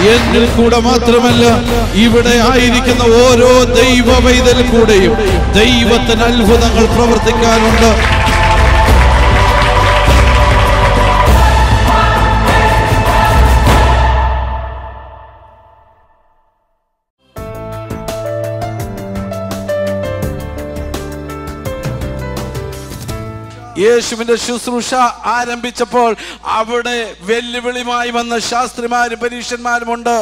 എന്നിൽ കൂടെ മാത്രമല്ല ഇവിടെ ആയിരിക്കുന്ന ഓരോ ദൈവ വൈതൽ കൂടെയും ദൈവത്തിന് അത്ഭുതങ്ങൾ പ്രവർത്തിക്കാനുണ്ട് യേശുവിന്റെ ശുശ്രൂഷ ആരംഭിച്ചപ്പോൾ അവിടെ വെല്ലുവിളിയുമായി വന്ന ശാസ്ത്രിമാരും പരീക്ഷന്മാരുമുണ്ട്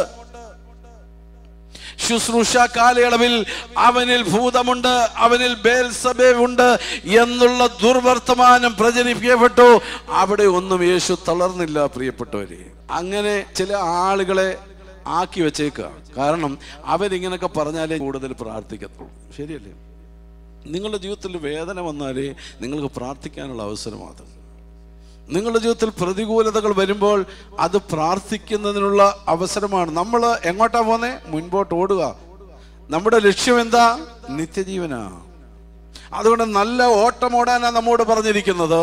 ശുശ്രൂഷ കാലയളവിൽ അവനിൽ ഭൂതമുണ്ട് അവനിൽ ബേൽസബേവുണ്ട് എന്നുള്ള ദുർവർത്തമാനം പ്രചരിപ്പിക്കപ്പെട്ടു അവിടെ ഒന്നും യേശു തളർന്നില്ല പ്രിയപ്പെട്ടവരെ അങ്ങനെ ചില ആളുകളെ ആക്കി വെച്ചേക്കുക കാരണം അവരിങ്ങനൊക്കെ പറഞ്ഞാലേ കൂടുതൽ പ്രാർത്ഥിക്കത്തുള്ളൂ ശരിയല്ലേ നിങ്ങളുടെ ജീവിതത്തിൽ വേദന വന്നാലേ നിങ്ങൾക്ക് പ്രാർത്ഥിക്കാനുള്ള അവസരമാണ് നിങ്ങളുടെ ജീവിതത്തിൽ പ്രതികൂലതകൾ വരുമ്പോൾ അത് പ്രാർത്ഥിക്കുന്നതിനുള്ള അവസരമാണ് നമ്മൾ എങ്ങോട്ടാ പോന്നെ മുൻപോട്ട് ഓടുക നമ്മുടെ ലക്ഷ്യം എന്താ നിത്യജീവനാ അതുകൊണ്ട് നല്ല ഓട്ടം ഓടാനാ നമ്മോട് പറഞ്ഞിരിക്കുന്നത്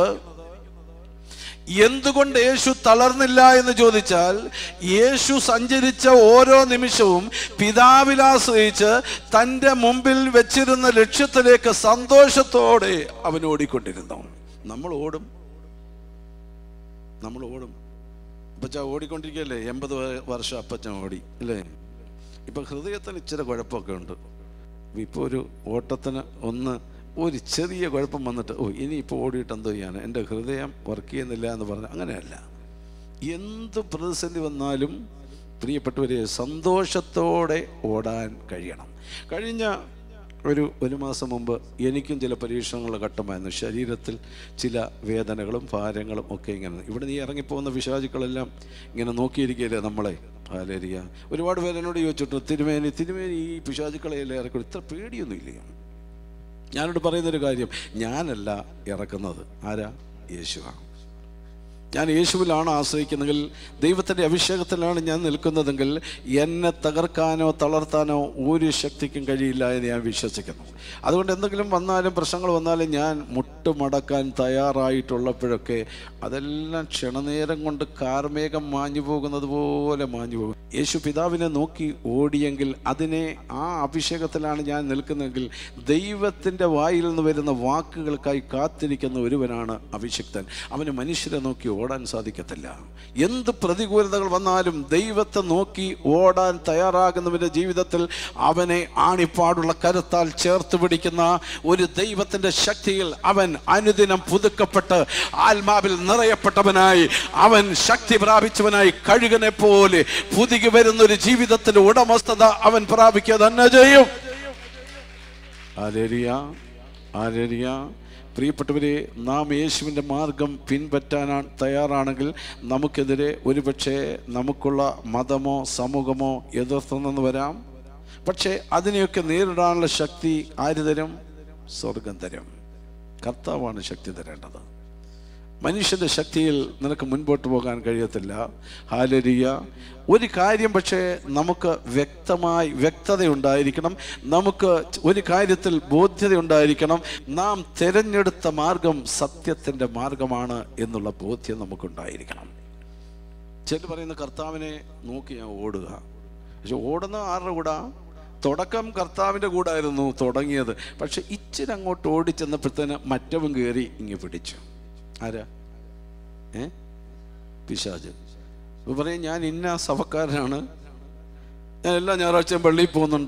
എന്തുകൊണ്ട് യേശു തളർന്നില്ല എന്ന് ചോദിച്ചാൽ യേശു സഞ്ചരിച്ച ഓരോ നിമിഷവും പിതാവിലാശ്രയിച്ച് തൻ്റെ മുമ്പിൽ വെച്ചിരുന്ന ലക്ഷ്യത്തിലേക്ക് സന്തോഷത്തോടെ അവൻ ഓടിക്കൊണ്ടിരുന്നു നമ്മൾ ഓടും നമ്മൾ ഓടും അപ്പച്ച ഓടിക്കൊണ്ടിരിക്കുകയല്ലേ എൺപത് വർഷം അപ്പച്ചൻ ഓടി അല്ലേ ഇപ്പൊ ഹൃദയത്തിന് ഇച്ചിരി കുഴപ്പമൊക്കെ ഉണ്ട് ഇപ്പോൾ ഒരു ഓട്ടത്തിന് ഒന്ന് ഒരു ചെറിയ കുഴപ്പം വന്നിട്ട് ഓ ഇനി ഇപ്പോൾ ഓടിയിട്ട് എന്തോ ചെയ്യാണ് എൻ്റെ ഹൃദയം വർക്ക് ചെയ്യുന്നില്ല എന്ന് പറഞ്ഞ് അങ്ങനെയല്ല എന്ത് പ്രതിസന്ധി വന്നാലും പ്രിയപ്പെട്ടവരെ സന്തോഷത്തോടെ ഓടാൻ കഴിയണം കഴിഞ്ഞ ഒരു ഒരു മാസം മുമ്പ് എനിക്കും ചില പരീക്ഷണങ്ങളുടെ ഘട്ടമായിരുന്നു ശരീരത്തിൽ ചില വേദനകളും ഭാരങ്ങളും ഒക്കെ ഇങ്ങനെ ഇവിടെ നീ ഇറങ്ങിപ്പോകുന്ന വിശാചുക്കളെല്ലാം ഇങ്ങനെ നോക്കിയിരിക്കുകയല്ലേ നമ്മളെ ഹാലേരിയ ഒരുപാട് പേര് എന്നോട് ചോദിച്ചിട്ടു തിരുമേനി തിരുമേനി ഈ പിശാചുക്കളെയല്ലേ ഇറക്കും ഇത്ര പേടിയൊന്നും ഇല്ല ഞാനോട് പറയുന്നൊരു കാര്യം ഞാനല്ല ഇറക്കുന്നത് ആരാ യേശുവാണ് ഞാൻ യേശുവിലാണ് ആശ്രയിക്കുന്നെങ്കിൽ ദൈവത്തിൻ്റെ അഭിഷേകത്തിലാണ് ഞാൻ നിൽക്കുന്നതെങ്കിൽ എന്നെ തകർക്കാനോ തളർത്താനോ ഒരു ശക്തിക്കും കഴിയില്ല എന്ന് ഞാൻ വിശ്വസിക്കുന്നു അതുകൊണ്ട് എന്തെങ്കിലും വന്നാലും പ്രശ്നങ്ങൾ വന്നാലും ഞാൻ മുട്ടുമടക്കാൻ തയ്യാറായിട്ടുള്ളപ്പോഴൊക്കെ അതെല്ലാം ക്ഷണനേരം കൊണ്ട് കാർമേഘം മാഞ്ഞു പോകുന്നത് പോലെ മാഞ്ഞു പോകും യേശു പിതാവിനെ നോക്കി ഓടിയെങ്കിൽ അതിനെ ആ അഭിഷേകത്തിലാണ് ഞാൻ നിൽക്കുന്നതെങ്കിൽ ദൈവത്തിൻ്റെ വായിൽ നിന്ന് വരുന്ന വാക്കുകൾക്കായി കാത്തിരിക്കുന്ന ഒരുവനാണ് അഭിഷിക്തൻ അവന് മനുഷ്യരെ നോക്കി ഓടാൻ സാധിക്കത്തില്ല എന്ത് പ്രതികൂലതകൾ വന്നാലും ദൈവത്തെ നോക്കി ഓടാൻ തയ്യാറാകുന്നവൻ്റെ ജീവിതത്തിൽ അവനെ ആണിപ്പാടുള്ള കരുത്താൽ ചേർത്ത് പിടിക്കുന്ന ഒരു ദൈവത്തിൻ്റെ ശക്തിയിൽ അവൻ അനുദിനം പുതുക്കപ്പെട്ട് ആത്മാവിൽ നിറയപ്പെട്ടവനായി അവൻ ശക്തി പ്രാപിച്ചവനായി കഴുകനെ പോലെ പുതുകി വരുന്ന ഒരു ജീവിതത്തിന്റെ ഉടമസ്ഥത അവൻ പ്രാപിക്കുക തന്നെ ചെയ്യും ആലേരിയ ആലേരിയ പ്രിയപ്പെട്ടവരെ നാം യേശുവിൻ്റെ മാർഗം പിൻപറ്റാനാണ് തയ്യാറാണെങ്കിൽ നമുക്കെതിരെ ഒരുപക്ഷെ നമുക്കുള്ള മതമോ സമൂഹമോ എതിർത്തുനിന്ന് വരാം പക്ഷേ അതിനെയൊക്കെ നേരിടാനുള്ള ശക്തി ആര് തരും സ്വർഗം തരും കർത്താവാണ് ശക്തി തരേണ്ടത് മനുഷ്യന്റെ ശക്തിയിൽ നിനക്ക് മുൻപോട്ട് പോകാൻ കഴിയത്തില്ല ഹാലരിയ ഒരു കാര്യം പക്ഷേ നമുക്ക് വ്യക്തമായി വ്യക്തതയുണ്ടായിരിക്കണം നമുക്ക് ഒരു കാര്യത്തിൽ ബോധ്യതയുണ്ടായിരിക്കണം നാം തിരഞ്ഞെടുത്ത മാർഗം സത്യത്തിൻ്റെ മാർഗമാണ് എന്നുള്ള ബോധ്യം നമുക്കുണ്ടായിരിക്കണം ചില പറയുന്ന കർത്താവിനെ നോക്കി ഞാൻ ഓടുക പക്ഷെ ഓടുന്ന ആരുടെ കൂടാ തുടക്കം കർത്താവിൻ്റെ കൂടായിരുന്നു തുടങ്ങിയത് പക്ഷെ ഇച്ചിരി അങ്ങോട്ട് ഓടിച്ചെന്നപ്പോഴത്തേന് മറ്റവൻ കയറി ഇങ്ങ് പിടിച്ചു ആരാ ഏ പിശാജ് ഇപ്പൊ പറയും ഞാൻ ഇന്ന സഭക്കാരനാണ് ഞാൻ എല്ലാ ഞായറാഴ്ചയും പള്ളിയിൽ പോകുന്നുണ്ട്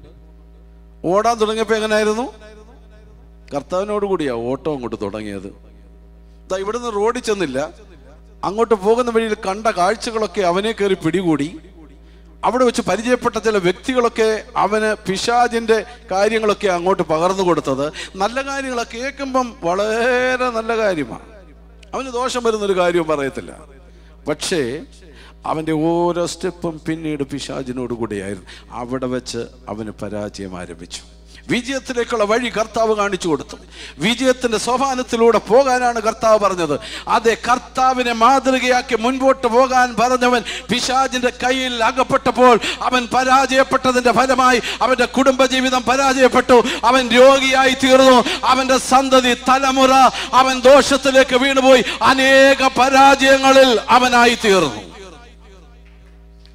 ഓടാൻ തുടങ്ങിയപ്പോൾ എങ്ങനെയായിരുന്നു കർത്താവിനോട് കൂടിയാ ഓട്ടം അങ്ങോട്ട് തുടങ്ങിയത് ദാ ഇവിടുന്ന് റോഡിൽ ചെന്നില്ല അങ്ങോട്ട് പോകുന്ന വഴിയിൽ കണ്ട കാഴ്ചകളൊക്കെ അവനെ കയറി പിടികൂടി അവിടെ വെച്ച് പരിചയപ്പെട്ട ചില വ്യക്തികളൊക്കെ അവന് പിശാജിന്റെ കാര്യങ്ങളൊക്കെ അങ്ങോട്ട് പകർന്നു കൊടുത്തത് നല്ല കാര്യങ്ങളെ കേൾക്കുമ്പം വളരെ നല്ല കാര്യമാണ് അവന് ദോഷം വരുന്നൊരു കാര്യവും പറയത്തില്ല പക്ഷേ അവൻ്റെ ഓരോ സ്റ്റെപ്പും പിന്നീട് പിശാജിനോട് കൂടിയായിരുന്നു അവിടെ വെച്ച് അവന് പരാജയം ആരംഭിച്ചു വിജയത്തിലേക്കുള്ള വഴി കർത്താവ് കാണിച്ചു കൊടുത്തു വിജയത്തിന്റെ സോപാനത്തിലൂടെ പോകാനാണ് കർത്താവ് പറഞ്ഞത് അതെ കർത്താവിനെ മാതൃകയാക്കി മുൻപോട്ട് പോകാൻ പറഞ്ഞവൻ പിശാജിന്റെ കയ്യിൽ അകപ്പെട്ടപ്പോൾ അവൻ പരാജയപ്പെട്ടതിന്റെ ഫലമായി അവന്റെ കുടുംബജീവിതം പരാജയപ്പെട്ടു അവൻ രോഗിയായി തീർന്നു അവന്റെ സന്തതി തലമുറ അവൻ ദോഷത്തിലേക്ക് വീണുപോയി അനേക പരാജയങ്ങളിൽ അവനായി തീർന്നു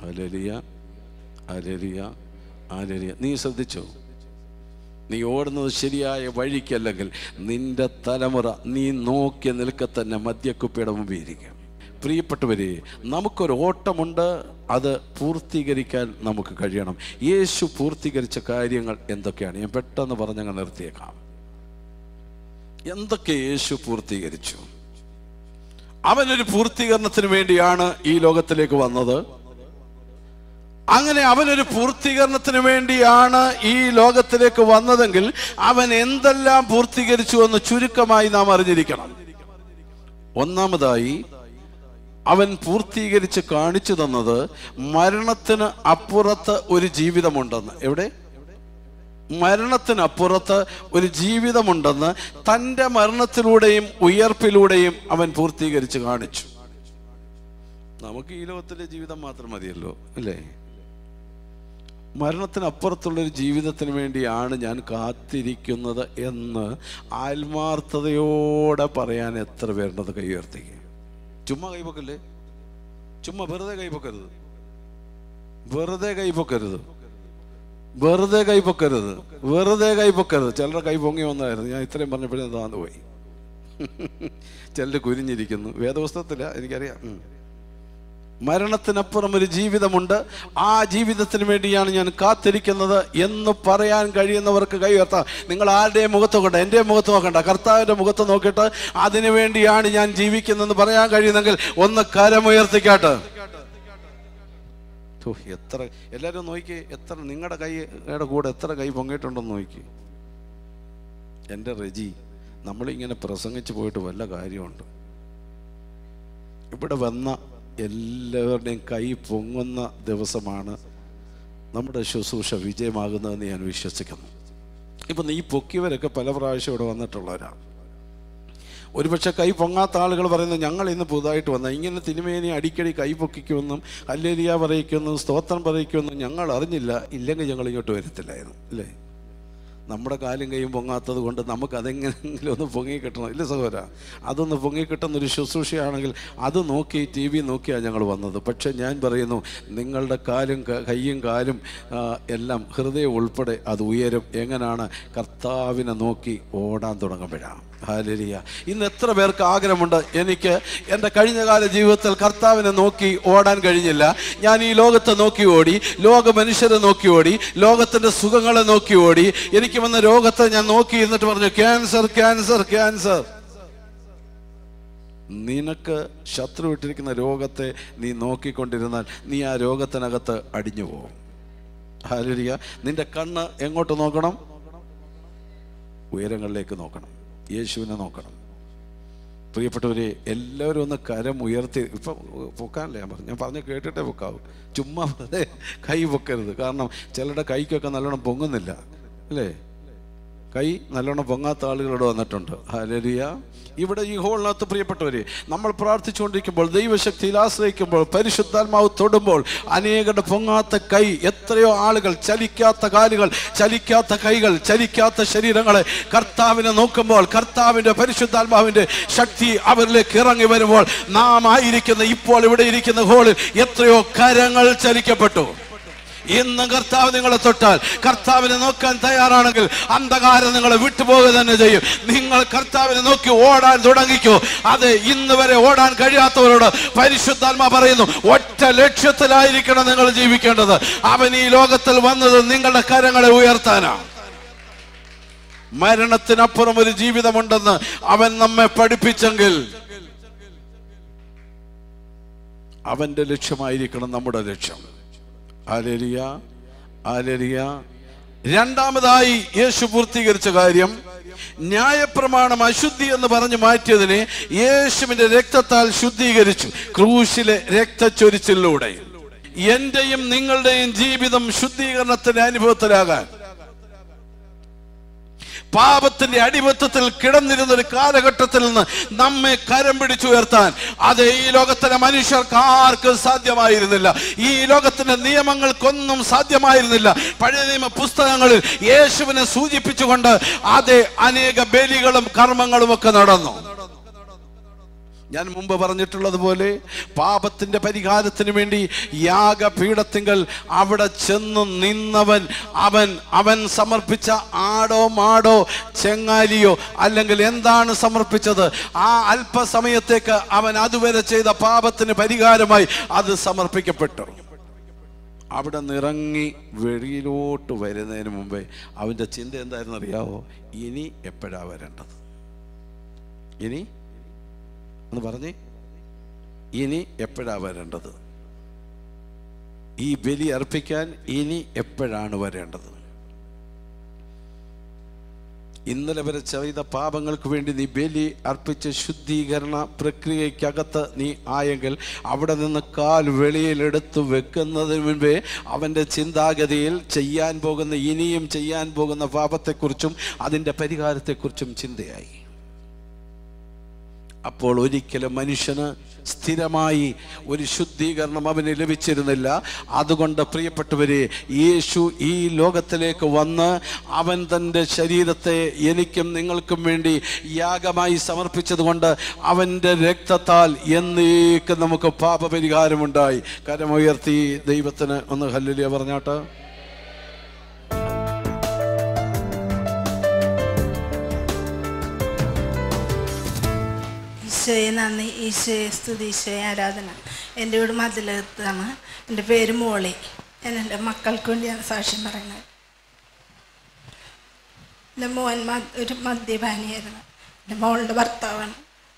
അലരിയ അലരിയ അലരിയ നീ ശ്രദ്ധിച്ചോ നീ ഓടുന്നത് ശരിയായ വഴിക്കല്ലെങ്കിൽ നിന്റെ തലമുറ നീ നോക്കി നിൽക്കെ തന്നെ മദ്യക്കുപ്പിയുടെ മുമ്പിൽ ഇരിക്കും പ്രിയപ്പെട്ടവരെ നമുക്കൊരു ഓട്ടമുണ്ട് അത് പൂർത്തീകരിക്കാൻ നമുക്ക് കഴിയണം യേശു പൂർത്തീകരിച്ച കാര്യങ്ങൾ എന്തൊക്കെയാണ് ഞാൻ പെട്ടെന്ന് പറഞ്ഞങ്ങ് നിർത്തിയേക്കാം എന്തൊക്കെ യേശു പൂർത്തീകരിച്ചു അവനൊരു പൂർത്തീകരണത്തിന് വേണ്ടിയാണ് ഈ ലോകത്തിലേക്ക് വന്നത് അങ്ങനെ അവനൊരു പൂർത്തീകരണത്തിന് വേണ്ടിയാണ് ഈ ലോകത്തിലേക്ക് വന്നതെങ്കിൽ അവൻ എന്തെല്ലാം പൂർത്തീകരിച്ചു എന്ന് ചുരുക്കമായി നാം അറിഞ്ഞിരിക്കണം ഒന്നാമതായി അവൻ പൂർത്തീകരിച്ച് കാണിച്ചു തന്നത് മരണത്തിന് അപ്പുറത്ത് ഒരു ജീവിതമുണ്ടെന്ന് എവിടെ മരണത്തിനപ്പുറത്ത് ഒരു ജീവിതമുണ്ടെന്ന് തൻ്റെ മരണത്തിലൂടെയും ഉയർപ്പിലൂടെയും അവൻ പൂർത്തീകരിച്ച് കാണിച്ചു നമുക്ക് ഈ ലോകത്തിലെ ജീവിതം മാത്രം മതിയല്ലോ അല്ലേ മരണത്തിനപ്പുറത്തുള്ളൊരു ജീവിതത്തിന് വേണ്ടിയാണ് ഞാൻ കാത്തിരിക്കുന്നത് എന്ന് ആത്മാർത്ഥതയോടെ പറയാൻ എത്ര പേരുണ്ടത് കൈ ഉയർത്തി ചുമ്മാ കൈപ്പൊക്കല്ലേ ചുമ്മാ വെറുതെ കൈപ്പൊക്കരുത് വെറുതെ കൈപ്പൊക്കരുത് വെറുതെ കൈപ്പൊക്കരുത് വെറുതെ കൈപ്പൊക്കരുത് ചിലരുടെ കൈ പൊങ്ങി വന്നായിരുന്നു ഞാൻ ഇത്രയും പറഞ്ഞപ്പോഴേ താന്നു പോയി ചിലർ കുരിഞ്ഞിരിക്കുന്നു വേദപുസ്തകത്തില്ല എനിക്കറിയാം ഉം. മരണത്തിനപ്പുറം ഒരു ജീവിതമുണ്ട് ആ ജീവിതത്തിന് വേണ്ടിയാണ് ഞാൻ കാത്തിരിക്കുന്നത് എന്ന് പറയാൻ കഴിയുന്നവർക്ക് കൈ ഉയർത്താം നിങ്ങൾ ആരുടെയും മുഖത്ത് നോക്കണ്ട എൻ്റെ മുഖത്ത് നോക്കണ്ട കർത്താവിൻ്റെ മുഖത്ത് നോക്കിയിട്ട് അതിനു വേണ്ടിയാണ് ഞാൻ ജീവിക്കുന്നതെന്ന് പറയാൻ കഴിയുന്നെങ്കിൽ ഒന്ന് കരമുയർത്തിക്കാട്ട് ഓ, എത്ര എല്ലാവരും നോക്കി എത്ര നിങ്ങളുടെ കൈയുടെ കൂടെ എത്ര കൈ പൊങ്ങിയിട്ടുണ്ടെന്ന് നോക്കി എൻ്റെ റെജി നമ്മളിങ്ങനെ പ്രസംഗിച്ച് പോയിട്ട് വല്ല കാര്യമുണ്ട് ഇവിടെ വന്ന എല്ലാവരുടെയും കൈ പൊങ്ങുന്ന ദിവസമാണ് നമ്മുടെ ശുശ്രൂഷ വിജയമാകുന്നതെന്ന് ഞാൻ വിശ്വസിക്കുന്നു ഇപ്പം ഈ പൊക്കിയവരൊക്കെ പല പ്രാവശ്യം ഇവിടെ വന്നിട്ടുള്ളവരാണ് ഒരുപക്ഷെ കൈ പൊങ്ങാത്ത ആളുകൾ പറയുന്നത് ഞങ്ങൾ ഇന്ന് പുതുതായിട്ട് വന്ന ഇങ്ങനെ തിരുമേനി അടിക്കടി കൈ പൊക്കിക്കുമെന്നും അല്ലേലിയ പറയിക്കുമെന്നും സ്തോത്രം പറയിക്കുമെന്നും ഞങ്ങൾ അറിഞ്ഞില്ല ഇല്ലെങ്കിൽ ഞങ്ങൾ ഇങ്ങോട്ട് വരത്തില്ലായിരുന്നു അല്ലേ നമ്മുടെ കാലും കൈയും പൊങ്ങാത്തത് കൊണ്ട് നമുക്ക് അതെങ്ങനെയെങ്കിലും ഒന്ന് പൊങ്ങി കിട്ടണം ഇല്ല സഹോദര അതൊന്ന് പൊങ്ങി കിട്ടുന്ന ഒരു ശുശ്രൂഷയാണെങ്കിൽ അത് നോക്കി ടി വി നോക്കിയാണ് ഞങ്ങൾ വന്നത് പക്ഷെ ഞാൻ പറയുന്നു നിങ്ങളുടെ കാലും ക- കൈയും കാലും ആ, എല്ലാം ഹൃദയം ഉൾപ്പെടെ അത് ഉയരും എങ്ങനെയാണ് കർത്താവിനെ നോക്കി ഓടാൻ തുടങ്ങുമ്പോഴാണ് ഹാലരിയ ഇന്ന് എത്ര പേർക്ക് ആഗ്രഹമുണ്ട് എനിക്ക് എൻ്റെ കഴിഞ്ഞകാല ജീവിതത്തിൽ കർത്താവിനെ നോക്കി ഓടാൻ കഴിഞ്ഞില്ല ഞാൻ ഈ ലോകത്തെ നോക്കി ഓടി ലോക മനുഷ്യരെ നോക്കി ഓടി ലോകത്തിൻ്റെ സുഖങ്ങളെ നോക്കി ഓടി എനിക്ക് വന്ന രോഗത്തെ ഞാൻ നോക്കി ഇരുന്നിട്ട് പറഞ്ഞു ക്യാൻസർ ക്യാൻസർ ക്യാൻസർ നിനക്ക് ശത്രു ഇട്ടിരിക്കുന്ന രോഗത്തെ നീ നോക്കിക്കൊണ്ടിരുന്നാൽ നീ ആ രോഗത്തിനകത്ത് അടിഞ്ഞു പോകും ഹാലരിയ നിന്റെ കണ്ണ് എങ്ങോട്ട് നോക്കണം ഉയരങ്ങളിലേക്ക് നോക്കണം യേശുവിനെ നോക്കണം പ്രിയപ്പെട്ടവരെ എല്ലാവരും ഒന്ന് കരം ഉയർത്തി ഇപ്പം പൊക്കാനല്ലേ ഞാൻ പറഞ്ഞു ഞാൻ പറഞ്ഞ് കേട്ടിട്ടേ പൊക്കാവൂ ചുമ്മാ വെറുതെ കൈ പൊക്കരുത് കാരണം ചിലരുടെ കൈക്കൊക്കെ നല്ലോണം പൊങ്ങുന്നില്ല അല്ലേ കൈ നല്ലോണം പൊങ്ങാത്ത ആളുകളോട് വന്നിട്ടുണ്ട് ഹലരിയ ഇവിടെ ഈ ഹോളിനകത്ത് പ്രിയപ്പെട്ടവരെ നമ്മൾ പ്രാർത്ഥിച്ചുകൊണ്ടിരിക്കുമ്പോൾ ദൈവശക്തിയിൽ ആശ്രയിക്കുമ്പോൾ പരിശുദ്ധാത്മാവ് തൊടുമ്പോൾ അനേകരുടെ പൊങ്ങാത്ത കൈ എത്രയോ ആളുകൾ ചലിക്കാത്ത കാലുകൾ ചലിക്കാത്ത കൈകൾ ചലിക്കാത്ത ശരീരങ്ങളെ കർത്താവിനെ നോക്കുമ്പോൾ കർത്താവിൻ്റെ പരിശുദ്ധാത്മാവിൻ്റെ ശക്തി അവരിലേക്ക് ഇറങ്ങി വരുമ്പോൾ നാം ആയിരിക്കുന്ന ഇപ്പോൾ ഇവിടെ ഇരിക്കുന്ന ഹോളിൽ എത്രയോ കരങ്ങൾ ചലിക്കപ്പെട്ടു ഇന്ന് കർത്താവ് നിങ്ങളെ തൊട്ടാൽ കർത്താവിനെ നോക്കാൻ തയ്യാറാണെങ്കിൽ അന്ധകാരം നിങ്ങളെ വിട്ടുപോകുക തന്നെ ചെയ്യും നിങ്ങൾ കർത്താവിനെ നോക്കി ഓടാൻ തുടങ്ങിക്കോ അത് ഇന്ന് വരെ ഓടാൻ കഴിയാത്തവരോട് പരിശുദ്ധാത്മ പറയുന്നു ഒറ്റ ലക്ഷ്യത്തിലായിരിക്കണം നിങ്ങൾ ജീവിക്കേണ്ടത് അവൻ ഈ ലോകത്തിൽ വന്നത് നിങ്ങളുടെ കരങ്ങളെ ഉയർത്താനാണ് മരണത്തിനപ്പുറം ഒരു ജീവിതമുണ്ടെന്ന് അവൻ നമ്മെ പഠിപ്പിച്ചെങ്കിൽ അവന്റെ ലക്ഷ്യമായിരിക്കണം നമ്മുടെ ലക്ഷ്യം ആലേലിയ ആലേലിയ രണ്ടാമതായി യേശു പൂർത്തീകരിച്ച കാര്യം ന്യായപ്രമാണം അശുദ്ധി എന്ന് പറഞ്ഞു മാറ്റിയതിനെ യേശുവിന്റെ രക്തത്താൽ ശുദ്ധീകരിച്ചു ക്രൂശിലെ രക്തച്ചൊരിച്ചിലൂടെ എന്റെയും നിങ്ങളുടെയും ജീവിതം ശുദ്ധീകരണത്തിന്റെ അനുഭവത്തിലാകാൻ പാപത്തിന്റെ അടിമത്തത്തിൽ കിടന്നിരുന്ന ഒരു കാലഘട്ടത്തിൽ നിന്ന് നമ്മെ കരം പിടിച്ചുയർത്താൻ അത് ഈ ലോകത്തിലെ മനുഷ്യർക്ക് ആർക്കും സാധ്യമായിരുന്നില്ല ഈ ലോകത്തിന്റെ നിയമങ്ങൾക്കൊന്നും സാധ്യമായിരുന്നില്ല പഴയ നിയമ പുസ്തകങ്ങളിൽ യേശുവിനെ സൂചിപ്പിച്ചുകൊണ്ട് അത് അനേക ബലികളും കർമ്മങ്ങളും ഒക്കെ നടന്നു ഞാൻ മുമ്പ് പറഞ്ഞിട്ടുള്ളതുപോലെ പാപത്തിന്റെ പരിഹാരത്തിന് വേണ്ടി യാഗപീഠത്തിങ്കൽ അവിടെ ചെന്നു നിന്നവൻ അവൻ അവൻ സമർപ്പിച്ച ആടോ മാടോ ചെങ്ങാലിയോ അല്ലെങ്കിൽ എന്താണ് സമർപ്പിച്ചത് ആ അല്പസമയത്തേക്ക് അവൻ അതുവരെ ചെയ്ത പാപത്തിന് പരിഹാരമായി അത് സമർപ്പിക്കപ്പെട്ടു അവിടെ നിറങ്ങി വെളിയിലോട്ട് വരുന്നതിന് മുമ്പേ അവൻ്റെ ചിന്ത എന്തായിരുന്നു അറിയാവോ ഇനി എപ്പോഴാ വരേണ്ടത് ഇനി ഒന്ന് പറഞ്ഞേ ഇനി എപ്പോഴാ വരേണ്ടത് ഈ ബലി അർപ്പിക്കാൻ ഇനി എപ്പോഴാണ് വരേണ്ടത് ഇന്നലെ വരെ ചെയ്ത പാപങ്ങൾക്ക് വേണ്ടി നീ ബലി അർപ്പിച്ച ശുദ്ധീകരണ പ്രക്രിയക്കകത്ത് നീ ആയെങ്കിൽ അവിടെ നിന്ന് കാൽ വെളിയിലെടുത്ത് വെക്കുന്നതിന് മുൻപേ അവൻ്റെ ചിന്താഗതിയിൽ ചെയ്യാൻ പോകുന്ന ഇനിയും ചെയ്യാൻ പോകുന്ന പാപത്തെക്കുറിച്ചും അതിൻ്റെ പരിഹാരത്തെക്കുറിച്ചും ചിന്തയായി അപ്പോൾ ഒരിക്കലും മനുഷ്യന് സ്ഥിരമായി ഒരു ശുദ്ധീകരണം അവന് ലഭിച്ചിരുന്നില്ല അതുകൊണ്ട് പ്രിയപ്പെട്ടവരെ യേശു ഈ ലോകത്തിലേക്ക് വന്ന് അവൻ തൻ്റെ ശരീരത്തെ എനിക്കും നിങ്ങൾക്കും വേണ്ടി യാഗമായി സമർപ്പിച്ചതുകൊണ്ട് അവൻ്റെ രക്തത്താൽ എന്നേക്കും നമുക്ക് പാപപരിഹാരമുണ്ടായി കരമുയർത്തി ദൈവത്തിന് ഒന്ന് ഹല്ലുലിയ പറഞ്ഞാട്ട് ഈശോയെ നന്ദി ഈശോയെ സ്തുതി ഈശോയെ ആരാധന എൻ്റെ വീട് മതിലകത്താണ് എൻ്റെ പേര് മോളി ഞാൻ എൻ്റെ മക്കൾക്ക് വേണ്ടിയാണ് സാക്ഷ്യം പറയുന്നത് എൻ്റെ മോൻ മ- ഒരു മദ്യപാനിയായിരുന്നു എൻ്റെ മോളുടെ ഭർത്താവാണ്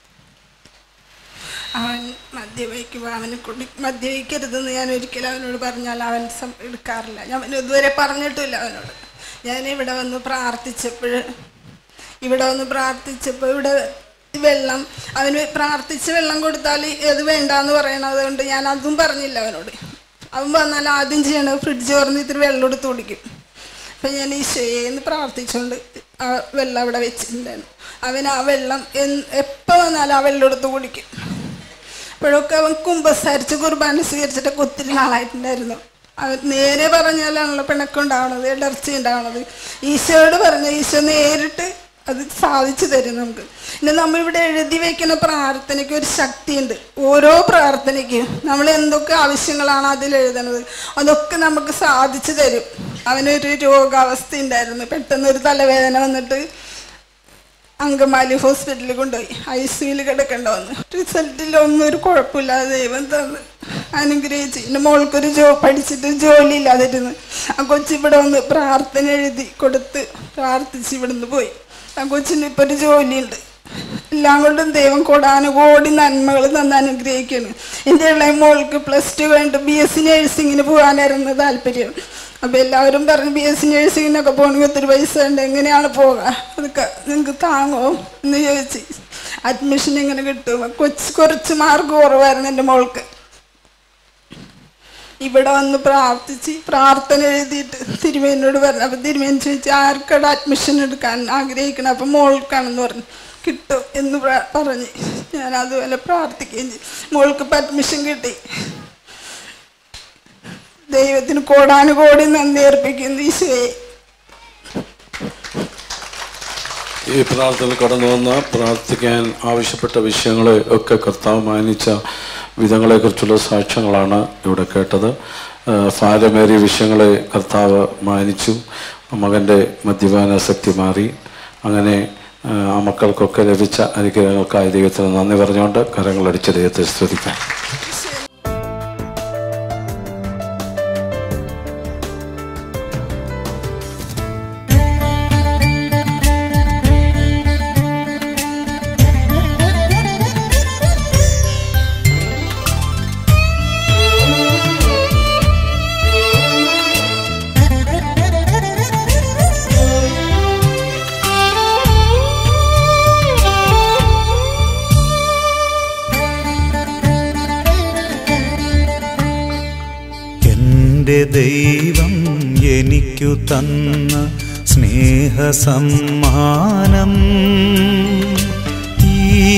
അവൻ മദ്യപിക്കുമ്പോൾ അവന് കുടി മദ്യപിക്കരുതെന്ന് ഞാൻ ഒരിക്കലും അവനോട് പറഞ്ഞാൽ അവൻ സം എടുക്കാറില്ല ഞാൻ അവന് ഇതുവരെ പറഞ്ഞിട്ടില്ല അവനോട് ഞാൻ ഇവിടെ വന്ന് പ്രാർത്ഥിച്ചപ്പോൾ ഇവിടെ വന്ന് പ്രാർത്ഥിച്ചപ്പോൾ ഇവിടെ വെള്ളം അവന് പ്രാർത്ഥിച്ച് വെള്ളം കൊടുത്താൽ അത് വേണ്ടാന്ന് പറയണത് കൊണ്ട് ഞാൻ അതും പറഞ്ഞില്ല അവനോട് അവൻ വന്നാൽ ആദ്യം ചെയ്യണത് ഫ്രിഡ്ജ് തുറന്ന് ഇത്തിരി വെള്ളം എടുത്ത് കുടിക്കും അപ്പം ഞാൻ ഈശോയെന്ന് പ്രാർത്ഥിച്ചുകൊണ്ട് ആ വെള്ളം അവിടെ വെച്ചിട്ടുണ്ടായിരുന്നു അവൻ ആ വെള്ളം എപ്പോൾ വന്നാലും ആ വെള്ളം എടുത്ത് കുടിക്കും അപ്പോഴൊക്കെ അവൻ കുമ്പസാരിച്ച് കുർബാന സ്വീകരിച്ചിട്ടൊക്കെ ഒത്തിരി നാളായിട്ടുണ്ടായിരുന്നു അവൻ നേരെ പറഞ്ഞാലാണല്ലോ പിണക്കം ഉണ്ടാവണത് ഇടർച്ച ഉണ്ടാവണത് ഈശോയോട് പറഞ്ഞ ഈശോ നേരിട്ട് അത് സാധിച്ചു തരും നമുക്ക് പിന്നെ നമ്മളിവിടെ എഴുതി വെക്കുന്ന പ്രാർത്ഥനയ്ക്ക് ഒരു ശക്തിയുണ്ട് ഓരോ പ്രാർത്ഥനയ്ക്കും നമ്മൾ എന്തൊക്കെ ആവശ്യങ്ങളാണ് അതിൽ എഴുതണത് അതൊക്കെ നമുക്ക് സാധിച്ചു തരും അവനൊരു രോഗാവസ്ഥ ഉണ്ടായിരുന്നു പെട്ടെന്ന് ഒരു തലവേദന വന്നിട്ട് അങ്കമാലി ഹോസ്പിറ്റലിൽ കൊണ്ടുപോയി ഐ സിയിൽ കിടക്കേണ്ട വന്നു റിസൾട്ടിൽ ഒന്നും ഒരു കുഴപ്പമില്ലാതെ ദൈവം തന്ന് അനുഗ്രഹിച്ച് എൻ്റെ മോൾക്കൊരു ജോ പഠിച്ചിട്ട് ജോലി ഇല്ലാതിരുന്നു ആ കൊച്ചിവിടെ വന്ന് പ്രാർത്ഥന എഴുതി കൊടുത്ത് പ്രാർത്ഥിച്ച് ഇവിടുന്ന് പോയി ആ കൊച്ചിന് ഇപ്പോൾ ഒരു ജോലിയുണ്ട് എല്ലാം കൊണ്ടും ദൈവം കോടാനുകോടി നന്മകൾ തന്ന് അനുഗ്രഹിക്കുന്നു എൻ്റെ ഇളയ മോൾക്ക് പ്ലസ് ടു കഴിഞ്ഞിട്ട് ബി എസ് സി നേഴ്സിങ്ങിന് പോകാനായിരുന്നു താല്പര്യം അപ്പോൾ എല്ലാവരും പറഞ്ഞു ബി എസ് സി നേഴ്സിങ്ങിനൊക്കെ പോകണമെങ്കിൽ ഒത്തിരി പൈസ ഉണ്ട് എങ്ങനെയാണ് പോകുക അതൊക്കെ നിങ്ങൾക്ക് താങ്ങോ എന്ന് ചോദിച്ച് അഡ്മിഷൻ എങ്ങനെ കിട്ടും കൊച്ച് കുറച്ച് മാർക്ക് കുറവായിരുന്നു എൻ്റെ മോൾക്ക് ഇവിടെ വന്ന് പ്രാർത്ഥിച്ച് പ്രാർത്ഥന എഴുതിയിട്ട് തിരുമേനോട് പറഞ്ഞു അപ്പം തിരുമേൻ ചോദിച്ചു ആർക്കടെ അഡ്മിഷൻ എടുക്കാൻ ആഗ്രഹിക്കണം അപ്പം മോൾക്കാണെന്ന് പറഞ്ഞു കിട്ടും എന്ന് പ്ര- പറഞ്ഞ് ഞാൻ അതുപോലെ പ്രാർത്ഥിക്കുകയും ചെയ്തു മോൾക്ക് ഇപ്പം അഡ്മിഷൻ കിട്ടി ദൈവത്തിന് കോടാനുകോടി നന്ദി അർപ്പിക്കുന്നു ഈശോയെ ഈ പ്രാർത്ഥന കടന്നു വന്ന് പ്രാർത്ഥിക്കാൻ ആവശ്യപ്പെട്ട വിഷയങ്ങളെ ഒക്കെ കർത്താവ് മാനിച്ച വിധങ്ങളെക്കുറിച്ചുള്ള സാക്ഷ്യങ്ങളാണ് ഇവിടെ കേട്ടത് ആ, ഭാരമേറിയ വിഷയങ്ങളെ കർത്താവ് മാനിച്ചു മകൻ്റെ മദ്യപാനാസക്തി മാറി അങ്ങനെ ആ, ആ മക്കൾക്കൊക്കെ ലഭിച്ച അനുഗ്രഹങ്ങൾക്കായി ദൈവത്തിന് നന്ദി പറഞ്ഞുകൊണ്ട് കരങ്ങളടിച്ച് ദൈവത്തെ സ്തുതിക്കാം എന്റെ ദൈവം എനിക്കു തന്ന സ്നേഹസമ്മാനം ഈ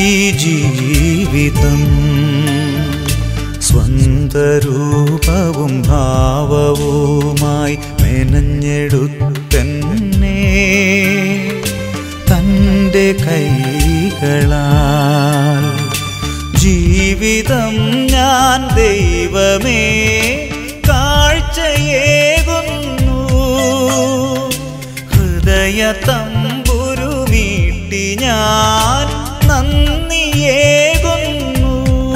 ജീവിതം സ്വന്തരൂപവും ഭാവവുമായി മെനഞ്ഞെടുത്തെന്നെ തൻ്റെ കൈകളാൽ ജീവിതം ഞാൻ ദൈവമേ കാഴ്ചയേകുന്നു ഹൃദയ തമ്പുരു മീട്ടി ഞാൻ നന്ദിയേകുന്നു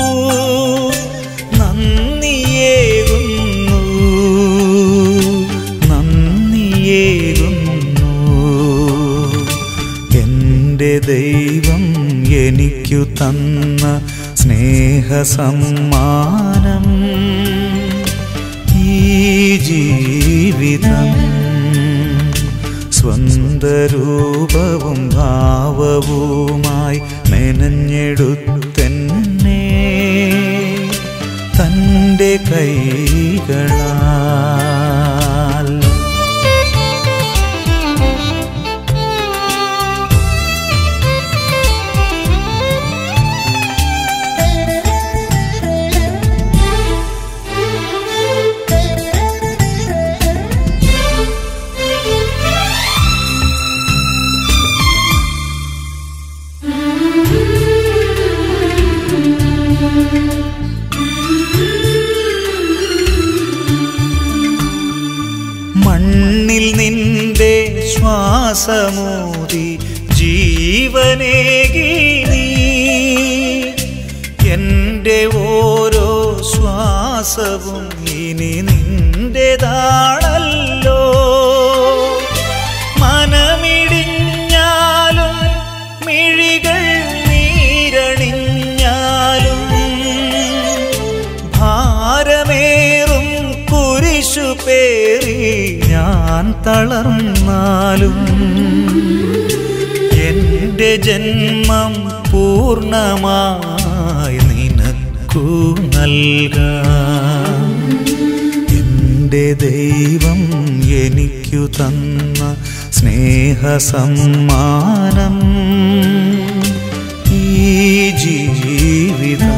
നന്ദിയേകുന്നു നന്ദിയേകുന്നു എൻ്റെ ദൈവം എനിക്കു തന്ന സ്നേഹസമ്മാനം ഈ ജീവിതം സ്വന്തരൂപവും ഭാവവുമായി മെനഞ്ഞെടുത്തെന്നെ തൻ്റെ കൈകളാൽ മണ്ണിൽ നിന്റെ ശ്വാസമൂതി ജീവനേകി നീ എൻ്റെ ഓരോ ശ്വാസവും ഇനി നിന്റേതാണല്ലോ മനമിടിഞ്ഞാലും മിഴികൾ നീരണിഞ്ഞാലും ഭാരമേറും കുരിശു പേറി ഞാൻ തളർന്നാലും എൻ്റെ ജന്മം പൂർണ്ണമായി നിനക്കു നൽകാം എൻ്റെ ദൈവം എനിക്കു തന്ന സ്നേഹസമ്മാനം ഈ ജീവിതം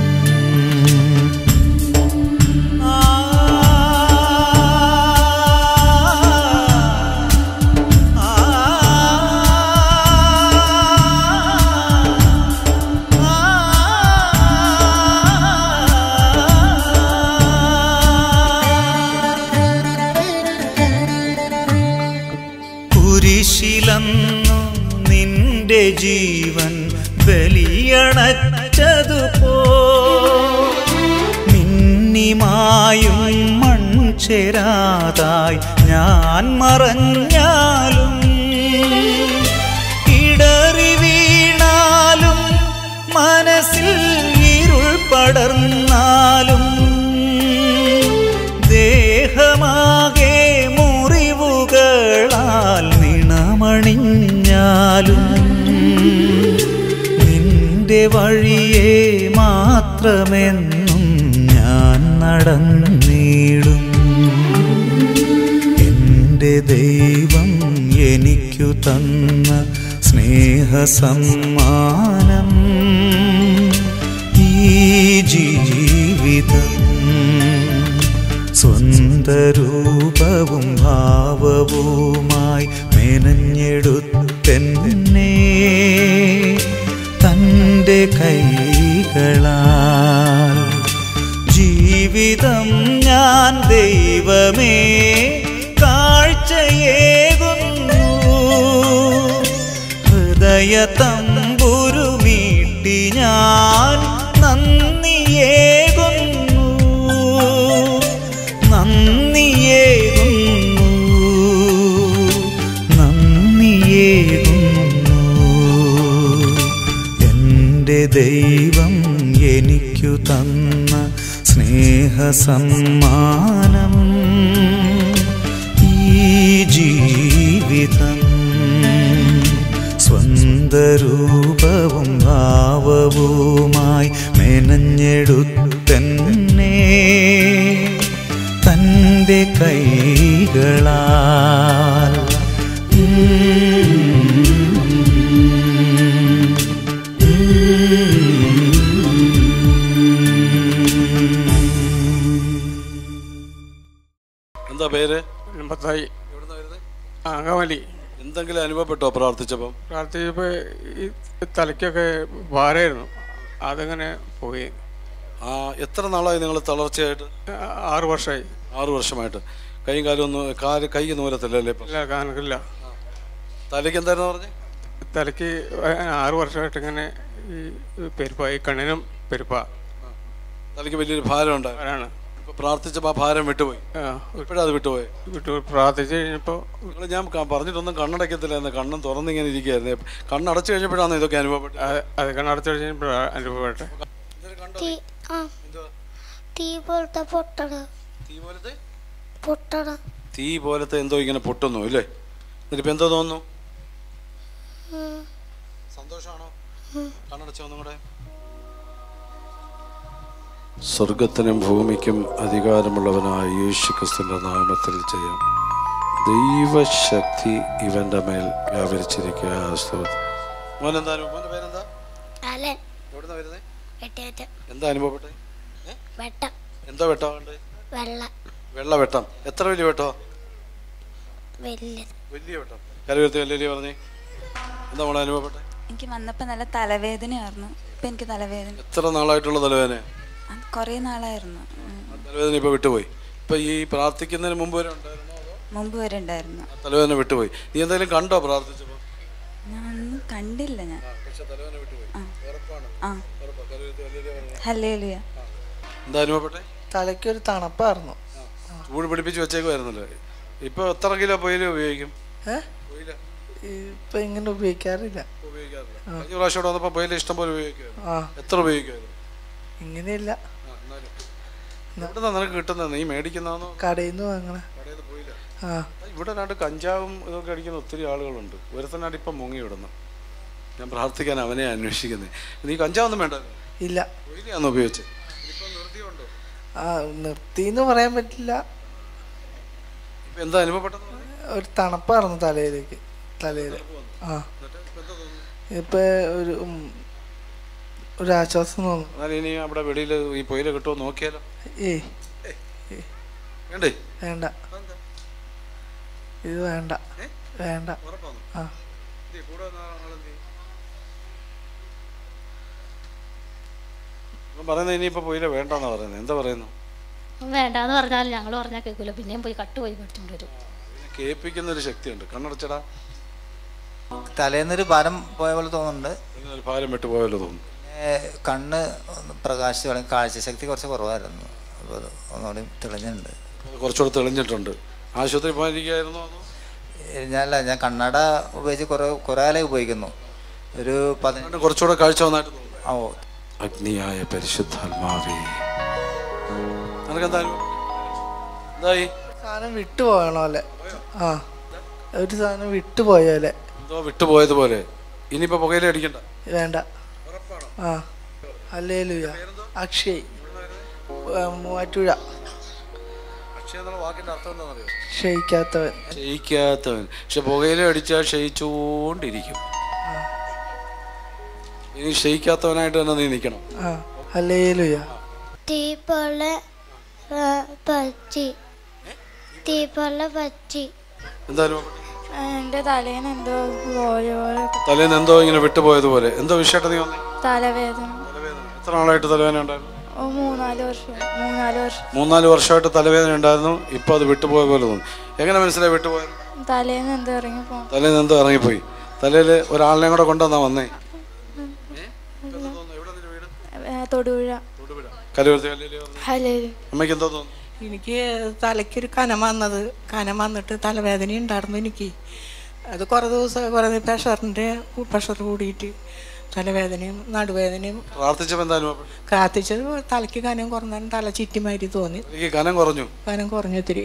കുരിശിലന്നു നിന്റെ ജീവൻ ബലിയണച്ചതുപോ മിന്നിമായും മൺചേരാതായി ഞാൻ മറഞ്ഞാലും ഇടറി വീണാലും മനസ്സിൽ ഇരുൾ പടർന്നാലും ദേഹമാകെ മുറിവുകളാൽ നിണമണിഞ്ഞാലും നിന്റെ വഴിയെ മാത്രമെന്നും ഞാൻ നടന്നിടും എൻ്റെ ദൈവം എനിക്കു തന്ന സ്നേഹസമ്മാനം ഈ ജീവിതം സ്വന്തരൂപവും ഭാവവുമായി മെനഞ്ഞെടുത്തെന്നെ തൻ്റെ കൈകളാൽ ജീവിതം ഞാൻ ദൈവമേ കാഴ്ചയേകുന്നു ഹൃദയ തമ്പുരു മീട്ടി ഞാൻ നന്ദിയേകുന്നു നന്ദിയേകുന്നു നന്ദിയേകുന്നു എൻ്റെ ദൈവം എനിക്കു തന്ന സ്നേഹസമ്മാനം ഈ ജീവിതം സ്വന്തരൂപവും ഭാവവുമായി മെനഞ്ഞെടുത്തെന്നെ തൻ്റെ കൈകളാൽ എന്താ പേര് എൺപത്തായി ആ അങ്കമാലി എന്തെങ്കിലും അനുഭവപ്പെട്ടോ പ്രാർത്ഥിച്ചപ്പം പ്രാർത്ഥിച്ചപ്പോൾ ഈ തലയ്ക്കൊക്കെ ഭാരമായിരുന്നു അതങ്ങനെ പോയി ആ എത്ര നാളായി നിങ്ങൾ തളർച്ചയായിട്ട് ആ, ആറ് വർഷമായി ആറു വർഷമായിട്ട് കൈയും കാലും ഒന്നും കാല് കൈ നൂരത്തില്ലല്ലേ ഇപ്പം ഇല്ല കാണില്ല തലയ്ക്ക് എന്തായിരുന്നു പറഞ്ഞേ തലയ്ക്ക് ആറ് വർഷമായിട്ട് ഇങ്ങനെ ഈ പെരുപ്പ ഈ കണ്ണിനും പെരുപ്പ തലയ്ക്ക് വലിയൊരു ഭാരം ഉണ്ടായിരുന്നു വരാണ് ഇപ്പൊ പ്രാർത്ഥിച്ചപ്പോൾ ആ ഭാരം വിട്ടുപോയി ആ, ഇപ്പോഴും അത് വിട്ടുപോയി വിട്ടു പ്രാർത്ഥിച്ച് കഴിഞ്ഞപ്പോൾ നിങ്ങൾ ഞാൻ ക- പറഞ്ഞിട്ടൊന്നും കണ്ണടയ്ക്കത്തില്ലായിരുന്നു കണ്ണും തുറന്നിങ്ങനെ ഇരിക്കുകയായിരുന്നു കണ്ണടച്ചു കഴിഞ്ഞപ്പോഴാണ് ഇതൊക്കെ അനുഭവപ്പെട്ടത് അത് കണ്ണടച്ചു കഴിഞ്ഞപ്പോൾ അനുഭവപ്പെട്ടെ തീ ആ തീ പോലത്തെ പൊട്ടണ തീ പോലത്തെ പൊട്ടണ തീ പോലത്തെ എന്തോ ഇങ്ങനെ പൊട്ടുന്നു ഇല്ലേ എന്നിട്ടിപ്പോ എന്തോ തോന്നുന്നു സന്തോഷമാണോ കണ്ണടച്ചോ ഒന്നും കൂടെ സ്വർഗത്തിനും ഭൂമിക്കും അധികാരമുള്ളവനായ യേശു ക്രിസ്തുവിന്റെ നാമത്തിൽ ചെയ്യാം ദൈവശക്തി ഇവന്റെ മേൽ വ്യാപരിച്ചിരിക്കുക സ്തോത്രം. മോനെന്താ അനുഭവം? മോന്റെ പേരെന്താ അലൻ എവിടുന്നാ വരുന്നേ വെട്ടേറ്റ എന്താ അനുഭവപ്പെട്ടെ ഏ? വെട്ടം എന്താ വെട്ടാണ്ട് വെള്ള വെള്ള വെട്ടം എത്ര വലിയ വെട്ടോ വലിയത് വലിയ വെട്ടം കരവരുത്തി വലിയ പറഞ്ഞേ എന്താ മോളെ അനുഭവപ്പെട്ടെ എനിക്ക് വന്നപ്പോൾ നല്ല തലവേദനയായിരുന്നു ഇപ്പം എനിക്ക് തലവേദന എത്ര നാളായിട്ടുള്ള തലവേദന അത് കുറേ നാളായിരുന്നു ഉം. തലവേദന ഇപ്പൊ വിട്ടുപോയി ഇപ്പൊ ഈ പ്രാർത്ഥിക്കുന്നതിന് മുമ്പ് വരെ ഉണ്ടായിരുന്നോ അതോ മുമ്പ് വരെ ഉണ്ടായിരുന്നു ആ തലവേദന വിട്ടുപോയി നീ എന്തെങ്കിലും കണ്ടോ പ്രാർത്ഥിച്ചപ്പോ ഞാൻ ഒന്നും കണ്ടില്ല ഞാൻ പക്ഷെ തലവേദന വിട്ടുപോയി ഉറപ്പാണ് ആ ഉറപ്പാ. കരവരുത്തി വലിയ പറഞ്ഞേ. ഹല്ലേലുയ എന്താ അനുഭവപ്പെട്ടെ തലയ്ക്കൊരു തണുപ്പായിരുന്നു ചൂട് പിടിപ്പിച്ച് വെച്ചേക്കുമായിരുന്നല്ലോ ഇപ്പൊ എത്ര കിലോ പൊയില ഉപയോഗിക്കും ഏ പൊയില ഇപ്പൊ ഇങ്ങനെ ഉപയോഗിക്കാറില്ല ഉപയോഗിക്കാറില്ല കഴിഞ്ഞ പ്രാവശ്യം ഇവിടെ വന്നപ്പോ പൊയില ഇഷ്ടം പോലെ ഉപയോഗിക്കുമായിരുന്നു ആ എത്ര ഉപയോഗിക്കുമായിരുന്നു ഇങ്ങനെയില്ല ആ, എന്നാലും. എവിടുന്നാ നിനക്ക് കിട്ടുന്നത് നീ മേടിക്കുന്നതാണോ കടയിൽ നിന്ന് വാങ്ങണ കടയിൽ നിന്ന് പോയില്ല ആ ഇവിടെ നാട്ട് കഞ്ചാവും ഇതൊക്കെ അടിക്കുന്ന ഒത്തിരി ആളുകളുണ്ട് ഒരുത്തനാട് ഇപ്പം മുങ്ങി വിടുന്നു ഞാൻ പ്രാർത്ഥിക്കാൻ അവനെ അന്വേഷിക്കുന്നത് നീ കഞ്ചാവൊന്നും വേണ്ട ഇല്ല കൊയിലാന്ന് ഉപയോഗിച്ച് ഇപ്പം നിർത്തിയുണ്ടോ ആ നിർത്തിന്ന് പറയാൻ പറ്റില്ല ഇപ്പം എന്താ അനുഭവപ്പെട്ടത് ഒരു തണുപ്പായിരുന്നു തലയിലേക്ക് തലയിൽ ആ ഇപ്പൊ ഒരു ഉം, ഒരു ആശ്വാസം തോന്നുന്നു എന്നാൽ ഇനി അവിടെ വെളിയിൽ ഈ പൊയില കിട്ടുമോ നോക്കിയാലോ ഏയ് വേണ്ടേ വേണ്ട ഇത് വേണ്ട വേണ്ട ഉറപ്പാണോ ആ ഇല്ലേ, കൂടെ വന്ന ആളെന്ത് ചെയ്യും? ഇവൻ പറയുന്നത് ഇനിയിപ്പോ പൊയില വേണ്ടെന്നാ പറയുന്നത് എന്താ പറയുന്നു വേണ്ടാന്ന് പറഞ്ഞാൽ ഞങ്ങൾ പറഞ്ഞാൽ കേൾക്കൂല പിന്നെയും പോയി കട്ട് പോയി പറ്റും വരും ഇതിനെ കേൾപ്പിക്കുന്ന ഒരു ശക്തിയുണ്ട് കണ്ണടച്ചടാ തലേന്നൊരു ഭാരം പോയ പോലെ തോന്നുന്നുണ്ട് ഇങ്ങനെ ഒരു ഭാരം വിട്ടുപോയല്ലോ തോന്നുന്നു പിന്നെ കണ്ണ് ഒന്ന് പ്രകാശിച്ച് തുടങ്ങി കാഴ്ചശക്തി കുറച്ച് കുറവായിരുന്നു അപ്പോൾ അത് ഒന്നുകൂടി തെളിഞ്ഞിട്ടുണ്ട് അത് കുറച്ചുകൂടെ തെളിഞ്ഞിട്ടുണ്ട് ആശുപത്രി പോയിരിക്കായിരുന്നോ അതോ ഏ, ഞാനല്ല ഞാൻ കണ്ണട ഉപയോഗിച്ച് കുറേ കുറേ കാലം ഉപയോഗിക്കുന്നു ഒരു പതിനെട്ട് കണ്ണ് കുറച്ചുകൂടെ കാഴ്ച വന്നായിട്ട് തോന്നുന്നു ഓ അഗ്നിയായ പരിശുദ്ധാത്മാവേ നിനക്കെന്താ അനുഭവം? എന്തായി സാധനം വിട്ടു പോകണ പോലെ ആ ഒരു സാധനം വിട്ടു പോയ പോലെ എന്തോ വിട്ടുപോയതുപോലെ ഇനിയിപ്പോ പുകയില അടിക്കണ്ട വേണ്ട ആ അല്ലേ ലുയ അക്ഷയ് ആ, മൂവാറ്റുപുഴ അക്ഷയ എന്നുള്ള വാക്കിന്റെ അർത്ഥം എന്താണെന്നറിയോ ക്ഷയിക്കാത്തവൻ ക്ഷയിക്കാത്തവൻ പക്ഷെ പുകയില അടിച്ചാൽ ക്ഷയിച്ചുകൊണ്ടിരിക്കും ഇനി ക്ഷയിക്കാത്തവനായിട്ട് തന്നെ നീ നിൽക്കണം ആ അല്ലേ ലുയ തീ പോലെ ആ, പച്ചി തീ പോലെ പച്ചി എന്താ അനുഭവപ്പെട്ടത്? എൻ്റെ തലേന്ന് എന്തോ പോയ പോലെ തലേന്ന് എന്തോ ഇങ്ങനെ വിട്ടുപോയതുപോലെ എന്തോ വിഷയമായിട്ട് നീ വന്നേ തലവേദന തലവേദന എത്ര നാളായിട്ട് തലവേദന ഉണ്ടായിരുന്നു ഓ മൂന്നാല് വർഷം മൂന്നാല് വർഷം മൂന്നാല് വർഷമായിട്ട് തലവേദന ഉണ്ടായിരുന്നു ഇപ്പൊ അത് വിട്ടുപോയ പോലെ തോന്നുന്നു എങ്ങനെ മനസ്സിലായി വിട്ടുപോയത് തലേന്ന് എന്തോ ഇറങ്ങിപ്പോ തലേന്ന് എന്തോ ഇറങ്ങിപ്പോയി തലയിൽ ഒരാളിനെ കൂടെ കൊണ്ടുവന്നാ വന്നേ തൊടുപുഴ കരുവരുത്തി ഹലേ അമ്മയ്ക്ക് എന്തോ തോന്നുന്നു എനിക്ക് തലയ്ക്കൊരു കനം വന്നത് കനം വന്നിട്ട് തലവേദന ഉണ്ടായിരുന്നു എനിക്ക് അത് കുറേ ദിവസം കുറേ പ്രഷറിൻ്റെ പ്രഷർ കൂടിയിട്ട് തലവേദനയും നടുവേദനയും പ്രാർത്ഥിച്ചപ്പോൾ എന്താ അനുഭവപ്പെട്ടു പ്രാർത്ഥിച്ചത് തലയ്ക്ക് കനം കുറഞ്ഞാൽ തല ചുറ്റിമാരി തോന്നി എനിക്ക് കനം കുറഞ്ഞു കനം കുറഞ്ഞു ഇത്തിരി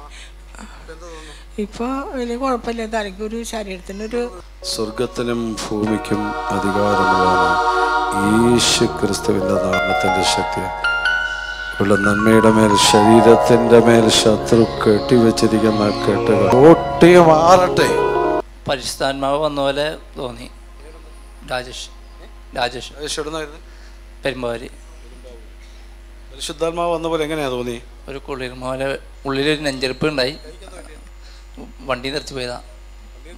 ഇപ്പോൾ വലിയ കുഴപ്പമില്ല തലയ്ക്ക് ഒരു ശരീരത്തിനൊരു സ്വർഗത്തിനും ഭൂമിക്കും അധികാരമുള്ളവന് യേശു ക്രിസ്തുവിന്റെ നാമത്തിന്റെ ശക്തി ഉള്ള നന്മയുടെ മേൽ ശരീരത്തിന്റെ മേൽ ശത്രു കെട്ടിവെച്ചിരിക്കുന്ന കെട്ടുകൾ പൊട്ടി മാറട്ടെ പരിശുദ്ധാത്മാവ് വന്ന പോലെ തോന്നി രാജേഷ് രാജേഷ് രാജേഷ് എവിടുന്നായിരുന്നു? പെരുമ്പാവരി പരിശുദ്ധാത്മാവ് വന്ന പോലെ എങ്ങനെയാ തോന്നി ഒരു കുളിർമ പോലെ ഉള്ളിലൊരു നെഞ്ചെടുപ്പ് ഉണ്ടായി വണ്ടി തെറിച്ച് പോയതാ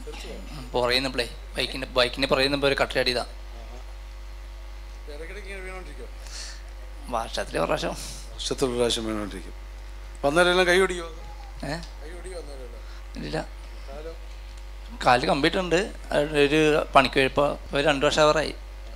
പുറയുന്നപ്പോഴേ ബൈക്കിൻ്റെ ബൈക്കിൻ്റെ പുറയുന്നപ്പോൾ ഒരു കട്ടയടിയതാ ഇടയ്ക്കിടയ്ക്ക് ഇങ്ങനെ വർഷത്തിൽ ഒരു പ്രാവശ്യം വർഷത്തിൽ ഒരു പ്രാവശ്യം വേണോണ്ടിരിക്കും അപ്പം അന്നേരം എല്ലാം കൈ പിടിക്കുമോ ഏ ഇല്ല കാല് കമ്പ്ലീറ്റ് ഉണ്ട് അത് ഒരു പണിക്ക് പോയപ്പോൾ ഒരു രണ്ട് വർഷം അവറായി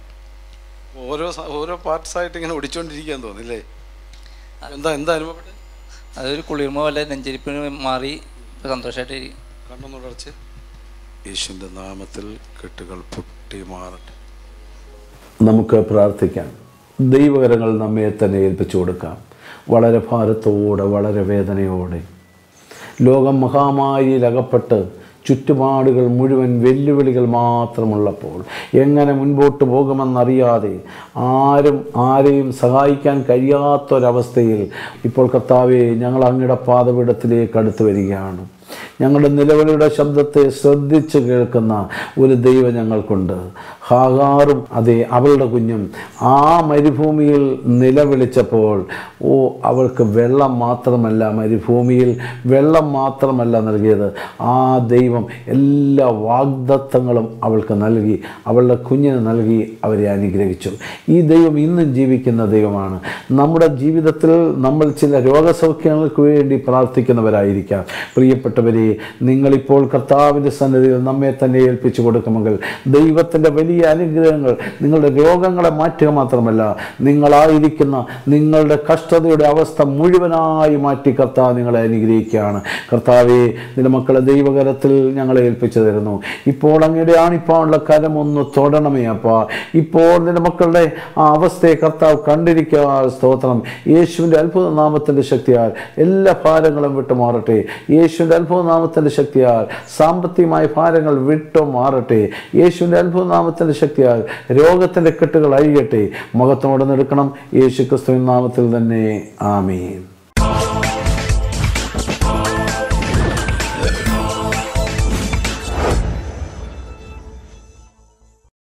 ഓരോ സ- ഓരോ പാർട്സ് ആയിട്ട് ഇങ്ങനെ ഒടിച്ചോണ്ടിരിക്കാൻ തോന്നില്ലേ എന്താ എന്താ അനുഭവപ്പെട്ടത് അതൊരു കുളിർമ പോലെ നെഞ്ചരിപ്പിന് മാറി ഇപ്പൊ സന്തോഷമായിട്ട് ഇരിക്കും കണ്ണൊന്ന് അടച്ച് യേശുവിൻ്റെ നാമത്തിൽ കെട്ടുകൾ പൊട്ടി മാറട്ടെ നമുക്ക് പ്രാർത്ഥിക്കാം ദൈവകരങ്ങൾ നമ്മെ തന്നെ ഏൽപ്പിച്ചു കൊടുക്കാം വളരെ ഭാരത്തോടെ വളരെ വേദനയോടെ ലോകം മഹാമാരിയിൽ അകപ്പെട്ട് ചുറ്റുപാടുകൾ മുഴുവൻ വെല്ലുവിളികൾ മാത്രമുള്ളപ്പോൾ എങ്ങനെ മുൻപോട്ട് പോകുമെന്നറിയാതെ ആരും ആരെയും സഹായിക്കാൻ കഴിയാത്തൊരവസ്ഥയിൽ ഇപ്പോൾ കർത്താവെ ഞങ്ങൾ അങ്ങയുടെ പാതപീഠത്തിലേക്ക് അടുത്ത് വരികയാണ് ഞങ്ങളുടെ നിലവിളിയുടെ ശബ്ദത്തെ ശ്രദ്ധിച്ച് കേൾക്കുന്ന ഒരു ദൈവം ഞങ്ങൾക്കുണ്ട് ഹാഗാറും അതെ അവളുടെ കുഞ്ഞും ആ മരുഭൂമിയിൽ നിലവിളിച്ചപ്പോൾ ഓ അവൾക്ക് വെള്ളം മാത്രമല്ല മരുഭൂമിയിൽ വെള്ളം മാത്രമല്ല നൽകിയത് ആ ദൈവം എല്ലാ വാഗ്ദത്തങ്ങളും അവൾക്ക് നൽകി അവളുടെ കുഞ്ഞിന് നൽകി അവരെ അനുഗ്രഹിച്ചു ഈ ദൈവം ഇന്നും ജീവിക്കുന്ന ദൈവമാണ് നമ്മുടെ ജീവിതത്തിൽ നമ്മൾ ചില രോഗസൗഖ്യങ്ങൾക്ക് വേണ്ടി പ്രാർത്ഥിക്കുന്നവരായിരിക്കാം പ്രിയപ്പെട്ടവരെ നിങ്ങളിപ്പോൾ കർത്താവിൻ്റെ സന്നിധിയിൽ നമ്മെ തന്നെ ഏൽപ്പിച്ചു കൊടുക്കുമെങ്കിൽ ദൈവത്തിൻ്റെ വലിയ അനുഗ്രഹങ്ങൾ നിങ്ങളുടെ രോഗങ്ങളെ മാറ്റുക മാത്രമല്ല നിങ്ങളായിരിക്കുന്ന നിങ്ങളുടെ കഷ്ടതയുടെ അവസ്ഥ മുഴുവനായി മാറ്റി കർത്താവ് നിങ്ങളെ അനുഗ്രഹിക്കുകയാണ് കർത്താവെ നിന്റെ മക്കളെ ദൈവകരത്തിൽ ഞങ്ങളെ ഏൽപ്പിച്ചു തരുന്നു ഇപ്പോൾ അങ്ങയുടെ ആണിപ്പാനുള്ള കരം ഒന്ന് തൊടണമേ അപ്പ ഇപ്പോൾ നിന്റെ മക്കളുടെ ആ അവസ്ഥയെ കർത്താവ് കണ്ടിരിക്കുക സ്തോത്രം യേശുവിൻ്റെ അത്ഭുത നാമത്തിൻ്റെ ശക്തിയാൽ എല്ലാ ഭാരങ്ങളും വിട്ടു മാറട്ടെ യേശുവിൻ്റെ അത്ഭുത നാമത്തിൻ്റെ ശക്തിയാൽ സാമ്പത്തികമായ ഭാരങ്ങൾ വിട്ടു മാറട്ടെ യേശുവിൻ്റെ അത്ഭുത നാമത്തിൻ്റെ ശക്തിയാൽ രോഗത്തിൻ്റെ കെട്ടുകൾ അഴിയട്ടെ മുഖത്തോടെ നിൽക്കണം യേശു ക്രിസ്തുവിൻ നാമത്തിൽ തന്നെ ആമീൻ